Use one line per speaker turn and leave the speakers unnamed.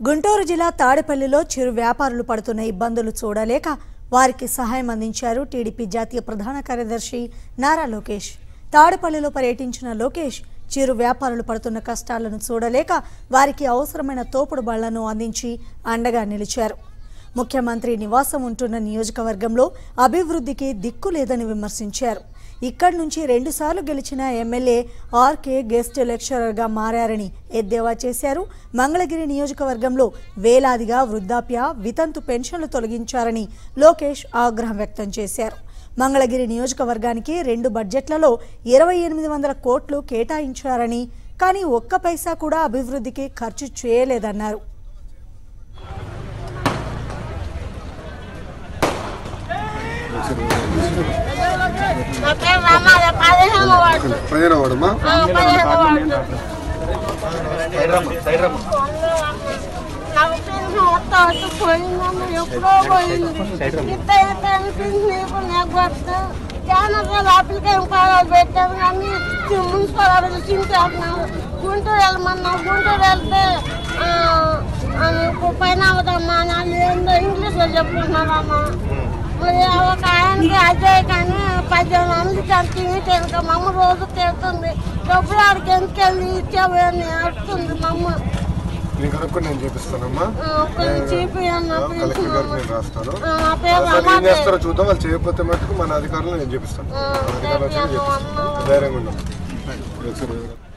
గుంటూరు జిల్లా తాడేపల్లిలో చిరు వ్యాపారులు పడుతున్న ఇబ్బందులు చూడలేక వారికి సహాయం అందించారు టీడీపీ జాతీయ ప్రధాన కార్యదర్శి నారా లోకేష్ తాడేపల్లిలో పర్యటించిన లోకేష్ చిరు వ్యాపారులు పడుతున్న కష్టాలను చూడలేక వారికి అవసరమైన తోపుడు బళ్లను అందించి అండగా నిలిచారు ముఖ్యమంత్రి నివాసం ఉంటున్న నియోజకవర్గంలో అభివృద్ధికి దిక్కు లేదని విమర్శించారు ఇక్కడి నుంచి రెండుసార్లు గెలిచిన ఎమ్మెల్యే ఆర్కే గెస్ట్ లెక్చరర్గా మారారని ఎద్దేవా చేశారు మంగళగిరి నియోజకవర్గంలో వేలాదిగా వృద్ధాప్య వితంతు పెన్షన్లు తొలగించారని లోకేష్ ఆగ్రహం వ్యక్తం చేశారు మంగళగిరి నియోజకవర్గానికి రెండు బడ్జెట్లలో ఇరవై ఎనిమిది వందల కోట్లు కేటాయించారని కానీ ఒక్క పైసా కూడా అభివృద్ధికి ఖర్చు చేయలేదన్నారు
నా పేరు రామాలే పదిహేను వాడు
పదిహేను వాడమ్మా
పదిహేను వాడు నాకు పెన్షన్ వస్తా వస్తూ పోయిందమ్మ ఎప్పుడో పోయింది ఇంత ఇంత అనిపించింది ఇప్పుడు నాకు వస్తా జానపద అప్లికేషన్ ఫారాలు పెట్టాను కానీ మున్సిపల్ ఆఫీస్ చింపేస్తున్నాను గుంటూరు వెళ్ళమన్నా గుంటూరు వెళ్తే ఆ, అని ఇప్పుడు పైన అవుదమ్మా నాకు ఏందో ఇంగ్లీష్లో చెప్పుకుంటున్నారమ్మా మరి ఒక ఆయనకి అజయ్ కానీ పద్దెనిమిది మంది చంపి తెలుక మా అమ్మ రోజు తిడుతుంది డబ్బులు ఆడికి ఎందుకెళ్ళి ఇచ్చావు అని అడుగుతుంది మా అమ్మ
నేను కనుక్కొని నేను చేపిస్తానమ్మా
ఆ, కొంచెం చీపి అన్న
కలెక్టర్ గారికి నేను రాస్తాను
ఆ, నా పేరు
అసలు ఏం
రమాదేవి.
చేస్తారో చూద్దాం వాళ్ళు చేయకపోతే మటుకు మన అధికారులు నేను చేపిస్తాను
ఆ,
అధికారులు వచ్చి
చేపియమ్మా.
చేపిస్తాను ధైర్యంగా ఉన్నాం